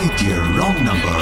dear wrong number.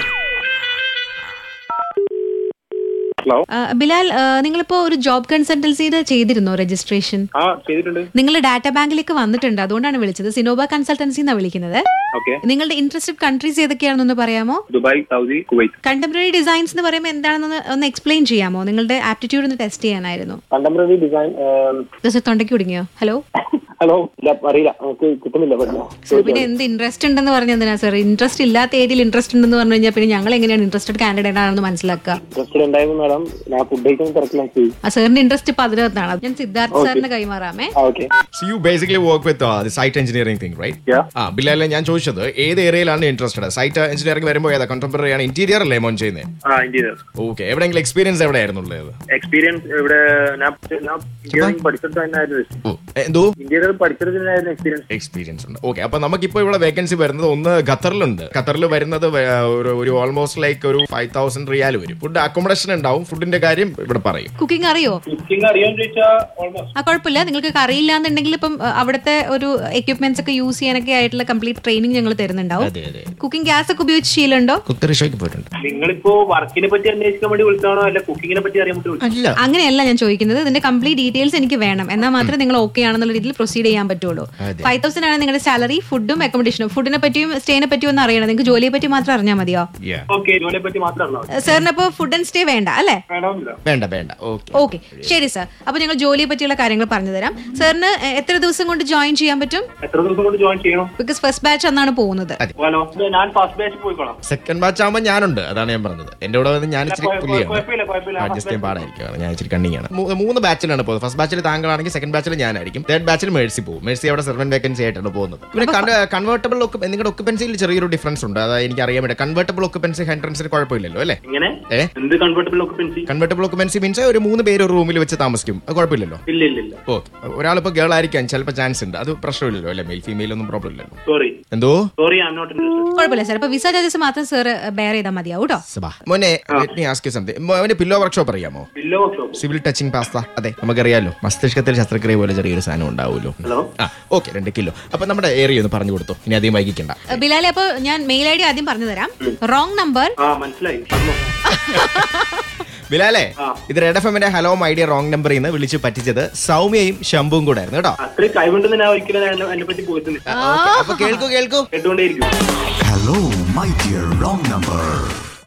Hello ആ, ബിലാൽ ആ, നിങ്ങളിപ്പോ ഒരു ജോബ് കൺസൾട്ടൻസിയുടെ ചെയ്തിരുന്നോ രജിസ്ട്രേഷൻ ആ ചെയ്തിട്ടുണ്ട് നിങ്ങൾ ഡാറ്റ ബാങ്കിലേക്ക് വന്നിട്ടുണ്ട് അതുകൊണ്ടാണ് വിളിച്ചത് സിനോബ കൺസൾട്ടൻസി എന്നാണ് വിളിക്കുന്നത് ഓക്കെ നിങ്ങളുടെ ഇൻട്രസ്റ്റഡ് കൺട്രീസ് ഏതൊക്കെയാണെന്നൊന്ന് പറയാമോ Dubai Saudi Kuwait contemporary designs എന്ന് പറയുമ്പോൾ എന്താണെന്ന് ഒന്ന് എക്സ്പ്ലെയിൻ ചെയ്യാമോ നിങ്ങളുടെ ആപ്റ്റിറ്റ്യൂഡ് ഒന്ന് ടെസ്റ്റ് ചെയ്യാനായിരുന്നു കണ്ടംപററി ഡിസൈൻ ജസ്റ്റ് തൊണ്ടയ്ക്ക് കുടുങ്ങിയോ ഹലോ ഹലോ ഇല്ല അറിയില്ല നമുക്ക് കിട്ടുന്നില്ല പറഞ്ഞു സർ പിന്നെ എന്ത് ഇൻട്രസ്റ്റ് ഉണ്ടെന്ന് പറഞ്ഞ എന്തിനാ സർ ഇൻട്രസ്റ്റ് ഇല്ലാത്ത ഏരിയയിൽ ഇൻട്രസ്റ്റ് ഉണ്ടെന്ന് പറഞ്ഞു കഴിഞ്ഞാൽ പിന്നെ ഞങ്ങൾ എങ്ങനെയാണ് ഇൻട്രസ്റ്റഡ് കാൻഡിഡേറ്റ് ആണെന്ന് മനസ്സിലാക്കുക ഇൻട്രസ്റ്റഡ് ഉണ്ടായിരുന്നു മാഡം ഞാൻ ഫുഡ് കഴിക്കുന്ന തിരക്കിലാക്കി ആ സാറിന്റെ ഇൻട്രസ്റ്റ് ഇപ്പൊ അതിനകത്താണ് ഞാൻ സിദ്ധാർത്ഥ് സാറിന് കൈമാറാമേ ആ okay So you basically work with uh, the site engineering thing, right? Yeah. ആ ബില്ലാലെ ഞാൻ ചോദിച്ചത് ഏത് ഏരിയയിലാണ് ഇൻട്രസ്റ്റഡ് സൈറ്റ് എഞ്ചിനീയറിംഗ് വരുമ്പോൾ ഏതാ കണ്ടംപററി ആണ് ഇന്റീരിയർ അല്ലേ മോൻ ചെയ്യുന്നത് ആ ഇന്റീരിയർ ഓക്കെ എവിടെയെങ്കിലും എക്സ്പീരിയൻസ് എവിടെയായിരുന്നു ഉള്ളത് എക്സ്പീരിയൻസ് ഇവിടെ ഞാൻ ഞാൻ ഇന്റീരിയർ പഠിച്ചിട്ട് തന്നെയായിരുന്നു ഓ, എന്തോ ഇന്റീരിയർ പഠിച്ചിട്ട് തന്നെയായിരുന്നു എക്സ്പീരിയൻസ് എക്സ്പീരിയൻസ് ഉണ്ട് ഓക്കെ അപ്പൊ നമുക്കിപ്പോ ഇവിടെ വേക്കൻസി വരുന്നത് ഒന്ന് ഖത്തറിലുണ്ട് ഖത്തറിൽ വരുന്നത് വേ- ഒരു ഒരു ഓൾമോസ്റ്റ് ലൈക്ക് ഒരു ഫൈവ് തൗസൻഡ് റിയാൽ വരും ഫുഡ് അക്കോമഡേഷൻ ഉണ്ടാവും ഫുഡിന്റെ കാര്യം ഇവിടെ പറയും കുക്കിംഗ് അറിയോ കുക്കിംഗ് അറിയാന്ന് ചോദിച്ചാൽ ഓൾമോസ്റ്റ് ആ കുഴപ്പമില്ല നിങ്ങൾക്ക് അറിയില്ല എന്നുണ്ടെങ്കിൽ ഇപ്പം അഹ്, അവിടുത്തെ ഒരു എക്യുപ്മെന്റ്സ് ഒക്കെ യൂസ് ചെയ്യാനൊക്കെ ആയിട്ടുള്ള കംപ്ലീറ്റ് ട്രെയിനിങ് ഞങ്ങൾ തരുന്നുണ്ടാവും അതെ അതെ കുക്കിംഗ് ഗ്യാസ് ഒക്കെ ഉപയോഗിച്ച് ശീലമുണ്ടോ കുത്തറി ഷോയ്ക്ക് പോയിട്ടുണ്ട് നിങ്ങളിപ്പോ വർക്കിനെ പറ്റി അന്വേഷിക്കാൻ വേണ്ടി വിളിച്ചാണോ അല്ല കുക്കിങ്ങിനെ പറ്റി അറിയാൻ വേണ്ടി വിളിച്ചാണോ അല്ല അങ്ങനെയല്ല ഞാൻ ചോദിക്കുന്നത് ഇതിന്റെ കംപ്ലീറ്റ് ഡീറ്റെയിൽസ് എനിക്ക് വേണം എന്നാൽ മാത്രമേ നിങ്ങൾ ഓക്കെ ആണെന്നുള്ള രീതിയിൽ പ്രൊസീഡ് ചെയ്യാൻ പറ്റുള്ളൂ അതെ. ഫൈവ് തൗസൻഡ് ആണ് നിങ്ങളുടെ സാലറി ഫുഡും അക്കോമഡേഷനും ഫുഡിനെ പറ്റിയും സ്റ്റേനെ പറ്റിയും ഒന്ന് അറിയണം നിങ്ങൾക്ക് ജോലിയെ പറ്റി മാത്രം അറിഞ്ഞാൽ മതിയോ Yeah. ഓക്കെ ജോലിയെ പറ്റി മാത്രം അറിഞ്ഞോ സാറിന് അപ്പോൾ ഫുഡ് ആൻഡ് സ്റ്റേ വേണ്ട അല്ലേ വേണമെന്നില്ല വേണ്ട വേണ്ട ഓക്കെ ഓക്കെ ശരി സാർ അപ്പോൾ ഞങ്ങൾ ജോലിയെ പറ്റിയുള്ള കാര്യങ്ങൾ പറഞ്ഞു തരാം സാറിന് എ- എത്ര ദിവസം കൊണ്ട് ജോയിൻ ചെയ്യാൻ പറ്റും എത്ര ദിവസം കൊണ്ട് ജോയിൻ ചെയ്യണം ബിക്കോസ് ഫസ്റ്റ് ബാച്ച് അന്നാണ് പോകുന്നത് ഹലോ ഞാൻ ഫസ്റ്റ് ബാച്ച് പോയിക്കോളാം സെക്കൻഡ് ബാച്ച് ആകുമ്പോൾ ഞാനുണ്ട് അതാണ് ഞാൻ പറഞ്ഞത് എന്റെ കൂടെ വന്ന് ഞാൻ ഇച്ചിരി കുഴപ്പ- പുലിയാണ് കുഴപ്പമില്ല, കുഴപ്പമില്ല. അഡ്ജസ്റ്റ് ചെയ്യാൻ പാടായിരിക്കും ഞാൻ ഇച്ചിരി കണ്ണിങ്ങാണ് മൂ- മൂന്ന് ബാച്ചിലാണ് പോകുന്നത് ഫസ്റ്റ് ബാച്ചിൽ താങ്കളാണെങ്കിൽ സെക്കൻഡ് ബാച്ചിൽ ഞാനായിരിക്കും തേർഡ് ബാച്ചിൽ മേഴ്സി പോകും മേഴ്സി അവിടെ സെർവൻ വേക്കൻസി ആയിട്ടാണ് പോകുന്നത് പിന്നെ കൺവേർട്ടബിൾ നിങ്ങളുടെ ഒക്കുപെൻസിയിൽ ചെറിയൊരു ഡിഫറൻസ് ഉണ്ട് അതായത് എനിക്ക് അറിയാൻ പറ്റും കൺവേർട്ടബിൾ ഒക്കുപെൻസി ഹൺഡ്രൻസിന് കുഴപ്പമില്ലല്ലോ അല്ലേ ഇങ്ങനെ ഏ എന്ത് convertible occupancy convertible occupancy means ഒരു മൂന്ന് പേര് ഒരു റൂമിൽ വെച്ച് താമസിക്കും അത് കുഴപ്പമില്ലല്ലോ ഇല്ല ഇല്ല ഇല്ല ഓ ഒരാളിപ്പോ ഗേൾ ആയിരിക്കാൻ ചിലപ്പോൾ ചാൻസ് ഉണ്ട് അത് പ്രശ്നമില്ലല്ലോ അല്ലേ മെയിൽ ഫീമെയിൽ ഒന്നും പ്രോബ്ലം ഇല്ലല്ലോ സോറി എന്തോ sorry I am not interested കുഴപ്പമില്ല സാർ അപ്പോൾ വിസ ചാർജസ് മാത്രം സാർ ബെയർ ചെയ്താൽ മതിയാവും കേട്ടോ സബാ മോനെ let me ask you something മോനെ പില്ലോ വർക്ക്ഷോപ്പ് അറിയാമോ ബില്ലോ വർക്ക്ഷോപ്പ് സിവിൽ ടച്ചിങ് പാസ്ത അതെ നമുക്കറിയാലോ മസ്തിഷ്കത്തിൽ ശസ്ത്രക്രിയ പോലെ ചെറിയൊരു സാധനം ഉണ്ടാവുമല്ലോ ഹലോ ആ ഓക്കെ രണ്ട് കിലോ അപ്പൊ നമ്മുടെ ഏരിയ ഒന്ന് പറഞ്ഞു കൊടുത്തു ഇനി അധികം വൈകിക്കണ്ട Uh, ബിലാലെ അപ്പോൾ ഞാൻ മെയിൽ ഐ ഡി ആദ്യം പറഞ്ഞു തരാം റോങ് നമ്പർ ആ മനസ്സിലായി പറഞ്ഞോ. ബിലാലെ ആ. ഇത് റെഡ് എഫ് എമ്മിന്റെ ഹലോ ഐഡിയ റോങ് നമ്പറിൽ നിന്ന് വിളിച്ച് പറ്റിച്ചത് സൗമ്യയും ശംഭുവും കൂടെ ആയിരുന്നു കേട്ടോ അത്രയും കഴിവുണ്ടെന്ന് ഞാൻ ഒരിക്കലും എന്നെ- എന്നെ പറ്റി പോയിട്ടില്ല Okay, അപ്പൊ കേൾക്കൂ കേൾക്കൂ കേട്ടുകൊണ്ടേയിരിക്കും Hello, my dear wrong number.